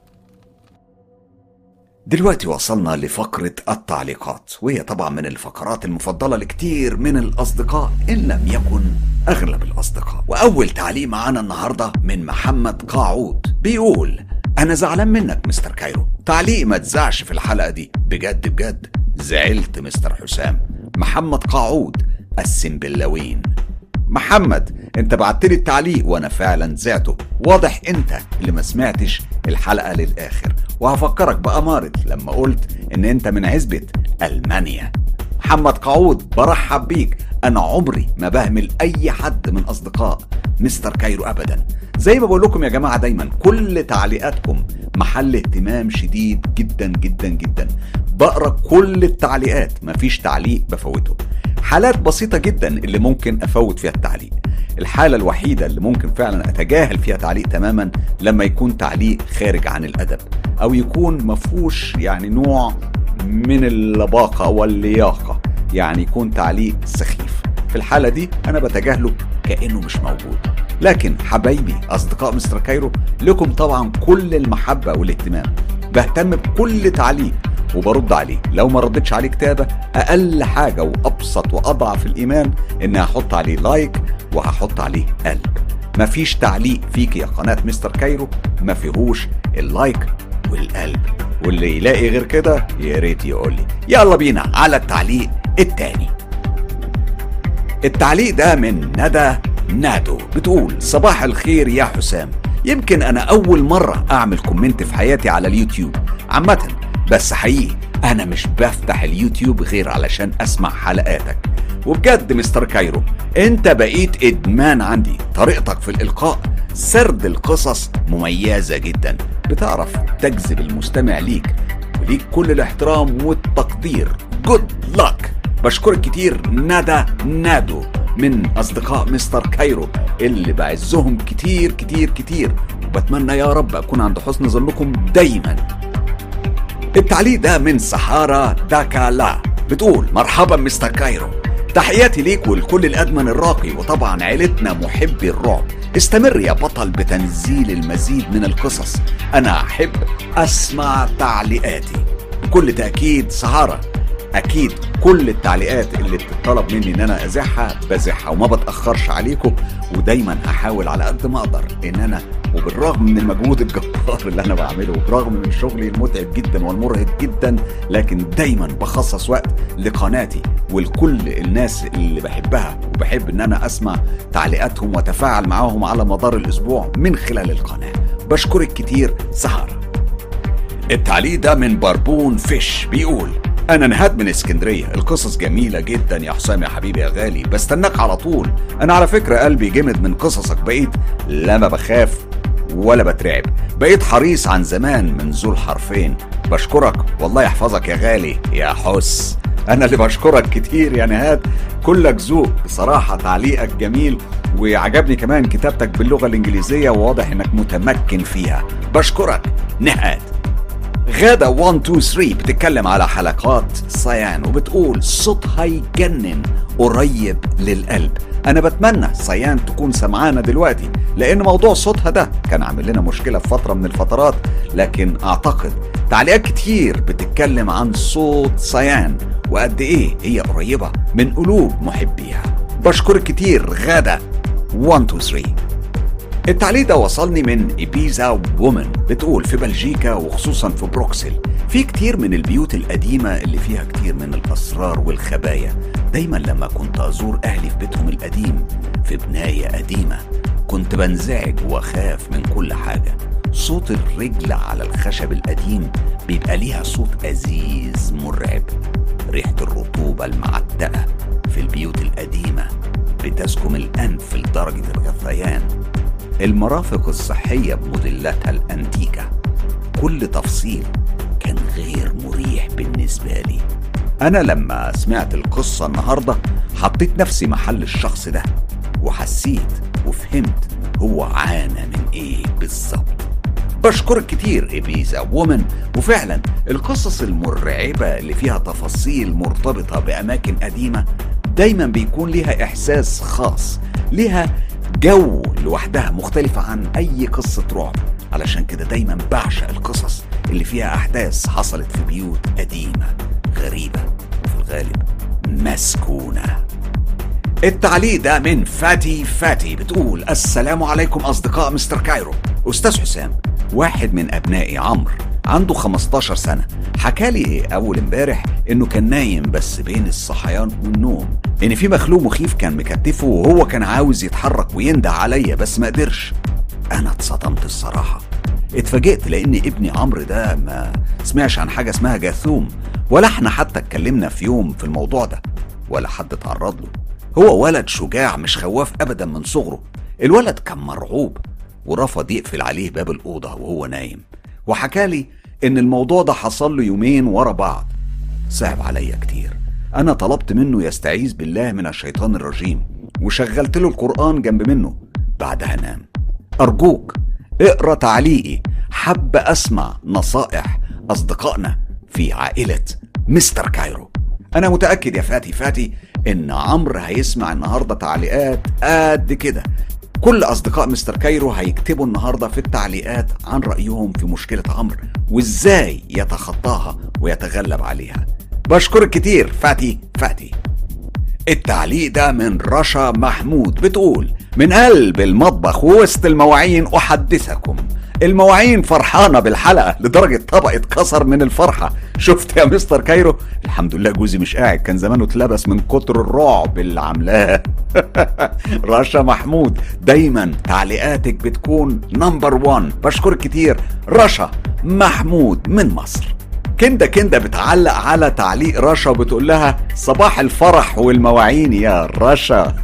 دلوقتي وصلنا لفقرة التعليقات وهي طبعا من الفقرات المفضلة لكتير من الأصدقاء إن لم يكن أغلب الأصدقاء وأول تعليق معانا النهاردة من محمد قاعود بيقول أنا زعلان منك مستر كايرو تعليق ما تزعش في الحلقة دي بجد بجد زعلت مستر حسام محمد قاعود السنبلاوين محمد انت بعت لي التعليق وانا فعلا زعته واضح انت اللي ما سمعتش الحلقه للاخر وهفكرك بأمارة لما قلت ان انت من عزبة المانيا محمد قعود برحب بيك انا عمري ما بهمل اي حد من اصدقاء مستر كايرو ابدا زي ما بقول لكم يا جماعه دايما كل تعليقاتكم محل اهتمام شديد جدا جدا جدا بقرا كل التعليقات مفيش تعليق بفوته حالات بسيطة جدا اللي ممكن أفوت فيها التعليق الحالة الوحيدة اللي ممكن فعلا أتجاهل فيها تعليق تماما لما يكون تعليق خارج عن الأدب أو يكون مفهوش يعني نوع من اللباقة واللياقة يعني يكون تعليق سخيف في الحالة دي أنا بتجاهله كأنه مش موجود لكن حبايبي أصدقاء مستر كايرو لكم طبعا كل المحبة والاهتمام بهتم بكل تعليق وبرد عليه لو ما ردتش عليه كتابة أقل حاجة وأبسط وأضعف الإيمان إني هحط عليه لايك وهحط عليه قلب مفيش تعليق فيك يا قناة مستر كايرو ما فيهوش اللايك والقلب واللي يلاقي غير كده يا ريت يقول لي يلا بينا على التعليق التاني التعليق ده من ندى نادو بتقول صباح الخير يا حسام يمكن انا اول مرة اعمل كومنت في حياتي على اليوتيوب عامة بس حقيقي انا مش بفتح اليوتيوب غير علشان اسمع حلقاتك وبجد مستر كايرو انت بقيت ادمان عندي طريقتك في الالقاء سرد القصص مميزة جدا بتعرف تجذب المستمع ليك وليك كل الاحترام والتقدير جود لك بشكرك كتير ندى نادو من اصدقاء مستر كايرو اللي بعزهم كتير كتير كتير وبتمنى يا رب اكون عند حسن ظنكم دايما التعليق ده من سحارة داكالا بتقول مرحبا مستر كايرو تحياتي ليك ولكل الأدمن الراقي وطبعا عيلتنا محبي الرعب استمر يا بطل بتنزيل المزيد من القصص أنا أحب أسمع تعليقاتي بكل تأكيد سهارة أكيد كل التعليقات اللي بتطلب مني إن أنا أزحها بزحها وما بتأخرش عليكم ودايما هحاول على قد ما أقدر إن أنا وبالرغم من المجهود الجبار اللي انا بعمله وبالرغم من شغلي المتعب جدا والمرهق جدا لكن دايما بخصص وقت لقناتي ولكل الناس اللي بحبها وبحب ان انا اسمع تعليقاتهم واتفاعل معاهم على مدار الاسبوع من خلال القناه بشكرك كتير سهره التعليق ده من بربون فيش بيقول انا نهاد من اسكندريه القصص جميله جدا يا حسام يا حبيبي يا غالي بستناك على طول انا على فكره قلبي جمد من قصصك بقيت لما بخاف ولا بترعب بقيت حريص عن زمان من ذو الحرفين بشكرك والله يحفظك يا غالي يا حس انا اللي بشكرك كتير يا نهاد كلك ذوق بصراحه تعليقك جميل وعجبني كمان كتابتك باللغه الانجليزيه وواضح انك متمكن فيها بشكرك نهاد غادة 1 2 3 بتتكلم على حلقات صيان وبتقول صوتها يجنن قريب للقلب انا بتمنى صيان تكون سمعانا دلوقتي لان موضوع صوتها ده كان عامل لنا مشكله في فتره من الفترات لكن اعتقد تعليقات كتير بتتكلم عن صوت صيان وقد ايه هي قريبه من قلوب محبيها بشكرك كتير غاده 1 2 3 التعليق ده وصلني من إبيزا وومن بتقول في بلجيكا وخصوصا في بروكسل في كتير من البيوت القديمة اللي فيها كتير من الأسرار والخبايا دايما لما كنت أزور أهلي في بيتهم القديم في بناية قديمة كنت بنزعج وأخاف من كل حاجة صوت الرجل على الخشب القديم بيبقى ليها صوت أزيز مرعب ريحة الرطوبة المعتقة في البيوت القديمة بتسكم الأنف لدرجة الغثيان المرافق الصحية بموديلاتها الأنتيكة كل تفصيل كان غير مريح بالنسبة لي أنا لما سمعت القصة النهاردة حطيت نفسي محل الشخص ده وحسيت وفهمت هو عانى من إيه بالظبط بشكرك كتير إبيزا وومن وفعلا القصص المرعبة اللي فيها تفاصيل مرتبطة بأماكن قديمة دايما بيكون ليها إحساس خاص ليها جو لوحدها مختلفة عن أي قصة رعب علشان كده دايما بعشق القصص اللي فيها أحداث حصلت في بيوت قديمة غريبة وفي الغالب مسكونة التعليق ده من فاتي فاتي بتقول السلام عليكم أصدقاء مستر كايرو أستاذ حسام واحد من أبنائي عمرو عنده 15 سنة حكالي أول امبارح إنه كان نايم بس بين الصحيان والنوم إن في مخلوق مخيف كان مكتفه وهو كان عاوز يتحرك وينده عليا بس ما قدرش أنا اتصدمت الصراحة اتفاجئت لأن ابني عمرو ده ما سمعش عن حاجة اسمها جاثوم ولا احنا حتى اتكلمنا في يوم في الموضوع ده ولا حد اتعرض له هو ولد شجاع مش خواف أبدا من صغره الولد كان مرعوب ورفض يقفل عليه باب الأوضة وهو نايم وحكالي إن الموضوع ده حصل له يومين ورا بعض صعب عليا كتير أنا طلبت منه يستعيذ بالله من الشيطان الرجيم وشغلت له القرآن جنب منه بعدها نام أرجوك اقرأ تعليقي حب أسمع نصائح أصدقائنا في عائلة مستر كايرو أنا متأكد يا فاتي فاتي إن عمرو هيسمع النهاردة تعليقات قد كده كل أصدقاء مستر كايرو هيكتبوا النهاردة في التعليقات عن رأيهم في مشكلة عمرو وإزاي يتخطاها ويتغلب عليها بشكرك كتير فاتي فاتي التعليق ده من رشا محمود بتقول من قلب المطبخ ووسط المواعين أحدثكم المواعين فرحانة بالحلقة لدرجة طبق اتكسر من الفرحة شفت يا مستر كايرو الحمد لله جوزي مش قاعد كان زمانه اتلبس من كتر الرعب اللي عاملاه رشا محمود دايما تعليقاتك بتكون نمبر وان بشكرك كتير رشا محمود من مصر كندا كندا بتعلق على تعليق رشا وبتقول لها صباح الفرح والمواعين يا رشا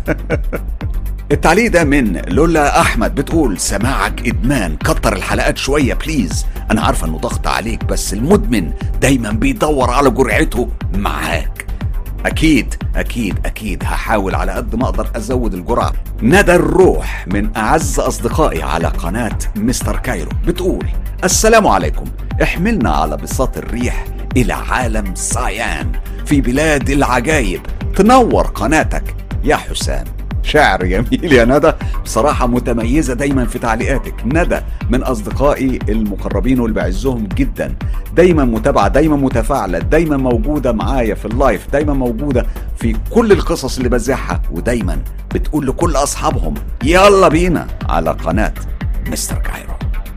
التعليق ده من لولا احمد بتقول سماعك ادمان كتر الحلقات شويه بليز انا عارفه انه ضغط عليك بس المدمن دايما بيدور على جرعته معاك اكيد اكيد اكيد هحاول على قد ما اقدر ازود الجرعه ندى الروح من اعز اصدقائي على قناه مستر كايرو بتقول السلام عليكم احملنا على بساط الريح الى عالم سايان في بلاد العجايب تنور قناتك يا حسام شعر جميل يا ندى بصراحة متميزة دايما في تعليقاتك ندى من أصدقائي المقربين واللي بعزهم جدا دايما متابعة دايما متفاعلة دايما موجودة معايا في اللايف دايما موجودة في كل القصص اللي بزعها ودايما بتقول لكل أصحابهم يلا بينا على قناة مستر كايرو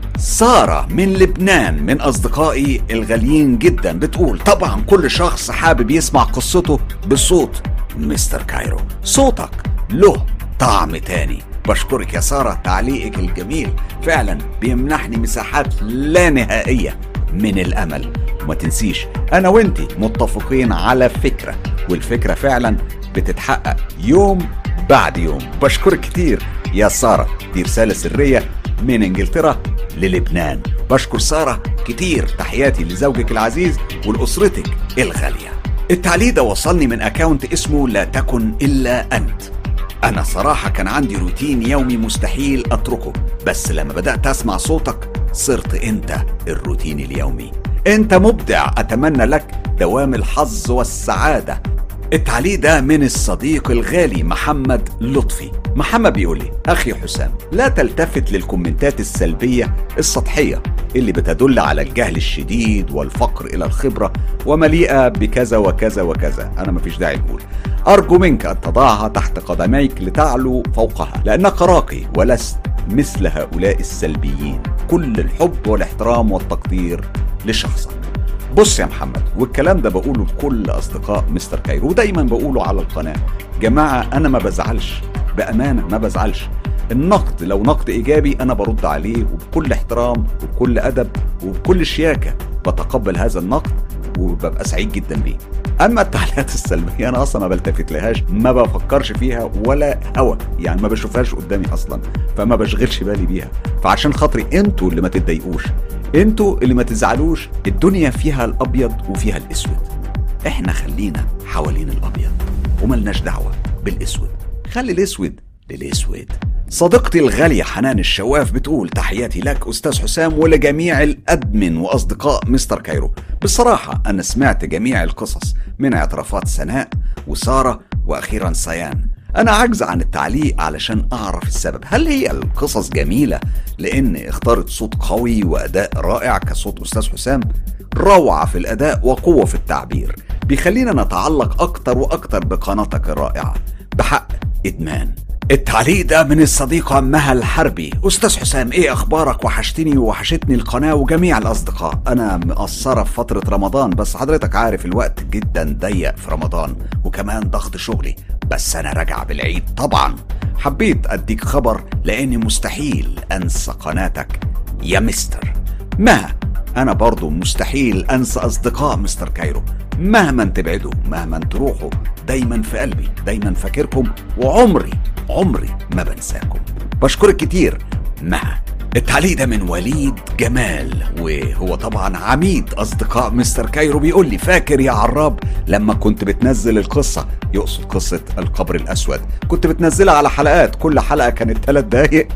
سارة من لبنان من أصدقائي الغاليين جدا بتقول طبعا كل شخص حابب يسمع قصته بصوت مستر كايرو صوتك له طعم تاني بشكرك يا سارة تعليقك الجميل فعلا بيمنحني مساحات لا نهائية من الأمل وما تنسيش أنا وإنتي متفقين على فكرة والفكرة فعلا بتتحقق يوم بعد يوم بشكرك كتير يا سارة دي رسالة سرية من انجلترا للبنان بشكر سارة كتير تحياتي لزوجك العزيز ولأسرتك الغالية التعليق ده وصلني من اكاونت اسمه لا تكن إلا أنت أنا صراحة كان عندي روتين يومي مستحيل أتركه بس لما بدأت أسمع صوتك صرت أنت الروتين اليومي أنت مبدع أتمنى لك دوام الحظ والسعادة التعليق ده من الصديق الغالي محمد لطفي محمد بيقول لي أخي حسام لا تلتفت للكومنتات السلبية السطحية اللي بتدل على الجهل الشديد والفقر إلى الخبرة ومليئة بكذا وكذا وكذا أنا مفيش داعي نقول أرجو منك أن تضعها تحت قدميك لتعلو فوقها لأنك راقي ولست مثل هؤلاء السلبيين كل الحب والاحترام والتقدير لشخصك بص يا محمد والكلام ده بقوله لكل اصدقاء مستر كايرو ودايما بقوله على القناه جماعه انا ما بزعلش بامانه ما بزعلش النقد لو نقد ايجابي انا برد عليه وبكل احترام وبكل ادب وبكل شياكه بتقبل هذا النقد وببقى سعيد جدا بيه اما التعليقات السلبيه انا اصلا ما بلتفت لهاش ما بفكرش فيها ولا هوا يعني ما بشوفهاش قدامي اصلا فما بشغلش بالي بيها فعشان خاطري انتوا اللي ما تتضايقوش انتوا اللي ما تزعلوش الدنيا فيها الابيض وفيها الاسود احنا خلينا حوالين الابيض وملناش دعوه بالاسود خلي الاسود للاسود صديقتي الغالية حنان الشواف بتقول تحياتي لك أستاذ حسام ولجميع الأدمن وأصدقاء مستر كايرو بصراحة أنا سمعت جميع القصص من اعترافات سناء وسارة وأخيرا سيان أنا عجز عن التعليق علشان أعرف السبب هل هي القصص جميلة لأن اختارت صوت قوي وأداء رائع كصوت أستاذ حسام روعة في الأداء وقوة في التعبير بيخلينا نتعلق أكتر وأكتر بقناتك الرائعة بحق إدمان التعليق ده من الصديقة مها الحربي أستاذ حسام إيه أخبارك وحشتني وحشتني القناة وجميع الأصدقاء أنا مقصرة في فترة رمضان بس حضرتك عارف الوقت جدا ضيق في رمضان وكمان ضغط شغلي بس أنا راجع بالعيد طبعا حبيت أديك خبر لأني مستحيل أنسى قناتك يا مستر مها أنا برضو مستحيل أنسى أصدقاء مستر كايرو مهما تبعدوا مهما تروحوا دايما في قلبي دايما فاكركم وعمري عمري ما بنساكم بشكرك كتير مها التعليق ده من وليد جمال وهو طبعا عميد اصدقاء مستر كايرو بيقول لي فاكر يا عراب لما كنت بتنزل القصه يقصد قصه القبر الاسود كنت بتنزلها على حلقات كل حلقه كانت ثلاث دقايق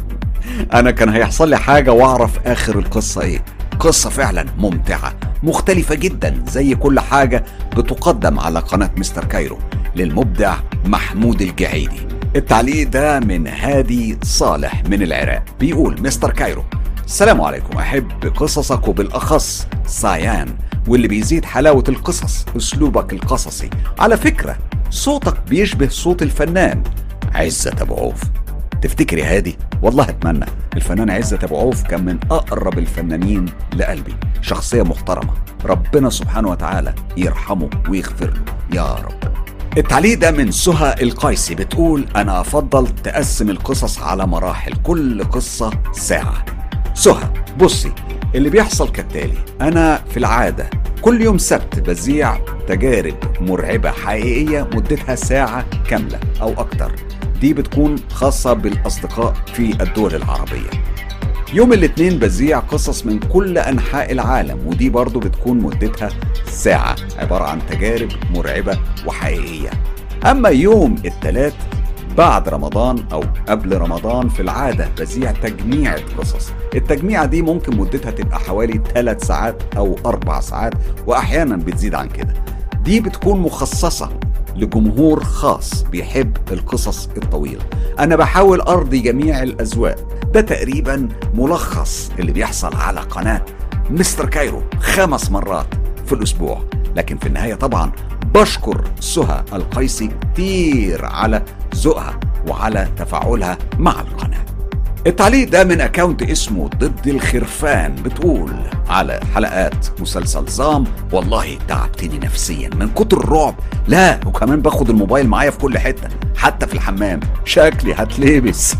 انا كان هيحصل لي حاجه واعرف اخر القصه ايه قصة فعلا ممتعة مختلفة جدا زي كل حاجة بتقدم على قناة مستر كايرو للمبدع محمود الجعيدي التعليق ده من هادي صالح من العراق بيقول مستر كايرو السلام عليكم أحب قصصك وبالأخص سايان واللي بيزيد حلاوة القصص أسلوبك القصصي على فكرة صوتك بيشبه صوت الفنان عزت أبو عوف تفتكر يا هادي والله اتمنى الفنان عزت ابو عوف كان من اقرب الفنانين لقلبي شخصيه محترمه ربنا سبحانه وتعالى يرحمه ويغفر له يا رب التعليق ده من سهى القيسي بتقول انا افضل تقسم القصص على مراحل كل قصه ساعه سهى بصي اللي بيحصل كالتالي انا في العاده كل يوم سبت بذيع تجارب مرعبه حقيقيه مدتها ساعه كامله او اكتر دي بتكون خاصه بالاصدقاء في الدول العربيه يوم الاثنين بذيع قصص من كل انحاء العالم ودي برضو بتكون مدتها ساعه عباره عن تجارب مرعبه وحقيقيه اما يوم الثلاث بعد رمضان او قبل رمضان في العاده بذيع تجميعة قصص التجميعة دي ممكن مدتها تبقى حوالي 3 ساعات او 4 ساعات واحيانا بتزيد عن كده دي بتكون مخصصة لجمهور خاص بيحب القصص الطويلة أنا بحاول أرضي جميع الأذواق ده تقريبا ملخص اللي بيحصل على قناة مستر كايرو خمس مرات في الأسبوع لكن في النهاية طبعا بشكر سهى القيسي كتير على ذوقها وعلى تفاعلها مع القناه التعليق ده من اكاونت اسمه ضد الخرفان بتقول على حلقات مسلسل زام والله تعبتني نفسيا من كتر الرعب لا وكمان باخد الموبايل معايا في كل حته حتى في الحمام شكلي هتلبس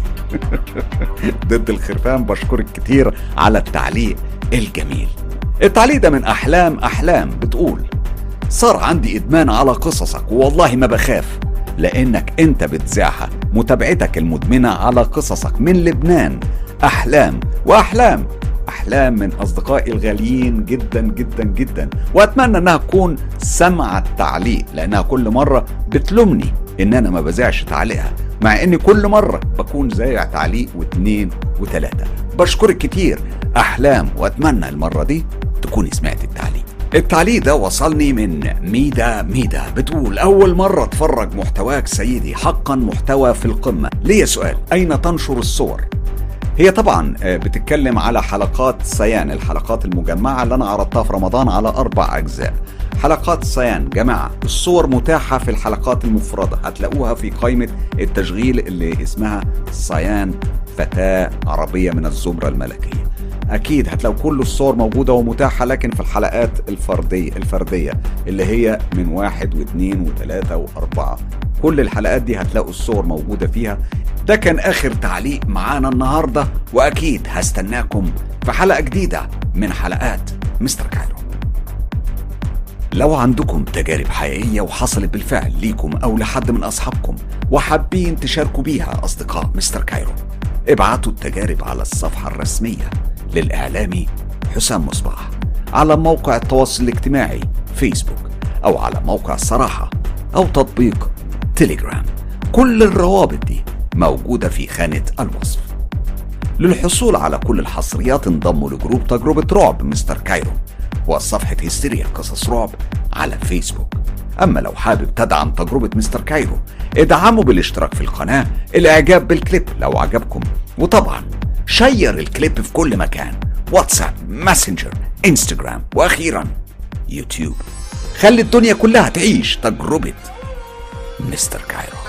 ضد الخرفان بشكرك كتير على التعليق الجميل التعليق ده من احلام احلام بتقول صار عندي ادمان على قصصك والله ما بخاف لانك انت بتذاعها متابعتك المدمنه على قصصك من لبنان احلام واحلام احلام من اصدقائي الغاليين جدا جدا جدا واتمنى انها تكون سمع التعليق لانها كل مره بتلومني ان انا ما بذاعش تعليقها مع اني كل مره بكون زايع تعليق واثنين وثلاثه بشكرك كتير احلام واتمنى المره دي تكوني سمعت التعليق التعليق ده وصلني من ميدا ميدا بتقول أول مرة أتفرج محتواك سيدي حقا محتوى في القمة ليا سؤال أين تنشر الصور؟ هي طبعا آه، بتتكلم على حلقات سيان الحلقات المجمعة اللي أنا عرضتها في رمضان على أربع أجزاء حلقات سيان جماعة الصور متاحة في الحلقات المفردة هتلاقوها في قائمة التشغيل اللي اسمها سيان فتاة عربية من الزمرة الملكية اكيد هتلاقوا كل الصور موجوده ومتاحه لكن في الحلقات الفرديه الفرديه اللي هي من واحد واثنين وثلاثه واربعه كل الحلقات دي هتلاقوا الصور موجوده فيها ده كان اخر تعليق معانا النهارده واكيد هستناكم في حلقه جديده من حلقات مستر كايرو لو عندكم تجارب حقيقيه وحصلت بالفعل ليكم او لحد من اصحابكم وحابين تشاركوا بيها اصدقاء مستر كايرو ابعتوا التجارب على الصفحه الرسميه للإعلامي حسام مصباح على موقع التواصل الاجتماعي فيسبوك أو على موقع الصراحة أو تطبيق تيليجرام كل الروابط دي موجودة في خانة الوصف للحصول على كل الحصريات انضموا لجروب تجربة رعب مستر كايرو وصفحة هستيريا قصص رعب على فيسبوك أما لو حابب تدعم تجربة مستر كايرو ادعموا بالاشتراك في القناة الإعجاب بالكليب لو عجبكم وطبعا شير الكليب في كل مكان واتساب ماسنجر انستجرام واخيرا يوتيوب خلي الدنيا كلها تعيش تجربة مستر كايرو